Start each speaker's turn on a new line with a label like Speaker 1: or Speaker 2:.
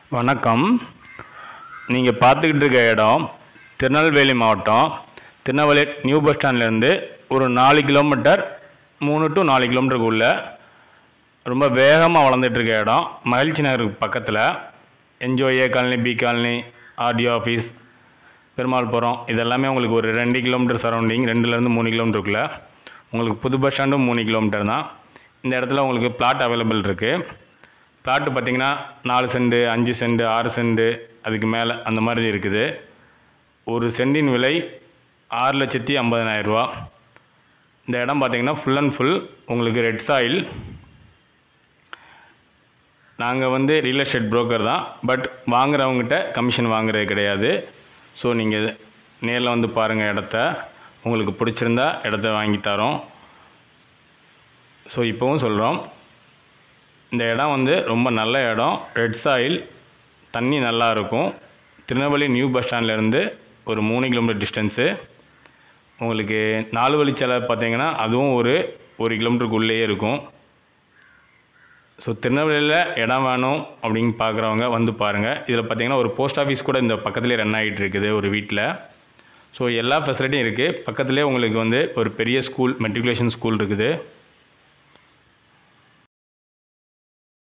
Speaker 1: வணக்கம் நீங்கள் பார்த்துக்கிட்டு இருக்க இடம் திருநெல்வேலி மாவட்டம் திருநெல்வேலி நியூ பஸ் ஸ்டாண்ட்லேருந்து ஒரு நாலு கிலோமீட்டர் மூணு டு நாலு கிலோமீட்டருக்குள்ள ரொம்ப வேகமாக வளர்ந்துட்டு இருக்க இடம் மகிழ்ச்சி நகருக்கு பக்கத்தில் N G O A colony B colony R T O office Perumalpuram இதெல்லாமே உங்களுக்கு ஒரு ரெண்டு கிலோமீட்டர் சரௌண்டிங் ரெண்டுலேருந்து மூணு கிலோமீட்டருக்குள்ள உங்களுக்கு புது பஸ் ஸ்டாண்டும் மூணு கிலோமீட்டர் தான் இந்த இடத்துல உங்களுக்கு பிளாட் அவைலபிள் இருக்குது பிளாட்டு பார்த்தீங்கன்னா நாலு சென்ட் அஞ்சு சென்ட் ஆறு சென்ட் அதுக்கு மேலே அந்த மாதிரி இருக்குது ஒரு சென்டின் விலை ஆறு லட்சத்தி ஐம்பதனாயிரம் ரூபா இந்த இடம் பார்த்தீங்கன்னா ஃபுல் அண்ட் ஃபுல் உங்களுக்கு ரெட் சாயில் நாங்கள் வந்து ரியல் எஸ்டேட் புரோக்கர் தான் பட் வாங்குறவங்ககிட்ட கமிஷன் வாங்குறது கிடையாது ஸோ நீங்கள் நேரில் வந்து பாருங்கள் இடத்த உங்களுக்கு பிடிச்சிருந்தா இடத்த வாங்கி தரோம் ஸோ இப்போவும் சொல்கிறோம் இந்த இடம் வந்து ரொம்ப நல்ல இடம் ரெட் சாயில் தண்ணி நல்லா இருக்கும் திருநெல்வேலி நியூ பஸ் ஸ்டாண்ட்லேருந்து ஒரு மூணு கிலோமீட்டர் டிஸ்டன்ஸு உங்களுக்கு நாலு வழிச்சாலை பார்த்தீங்கன்னா அதுவும் ஒரு ஒரு கிலோமீட்டருக்குள்ளேயே இருக்கும் ஸோ திருநெல்வேலியில் இடம் வேணும் அப்படின்னு பார்க்குறவங்க வந்து பாருங்கள் இதில் பார்த்தீங்கன்னா ஒரு போஸ்ட் ஆஃபீஸ் கூட இந்த பக்கத்துலேயே ரன் ஆகிட்டு இருக்குது ஒரு வீட்டில் ஸோ எல்லா ஃபெசிலிட்டியும் இருக்குது பக்கத்துலேயே உங்களுக்கு வந்து ஒரு பெரிய ஸ்கூல் மெட்ரிகுலேஷன் ஸ்கூல் இருக்குது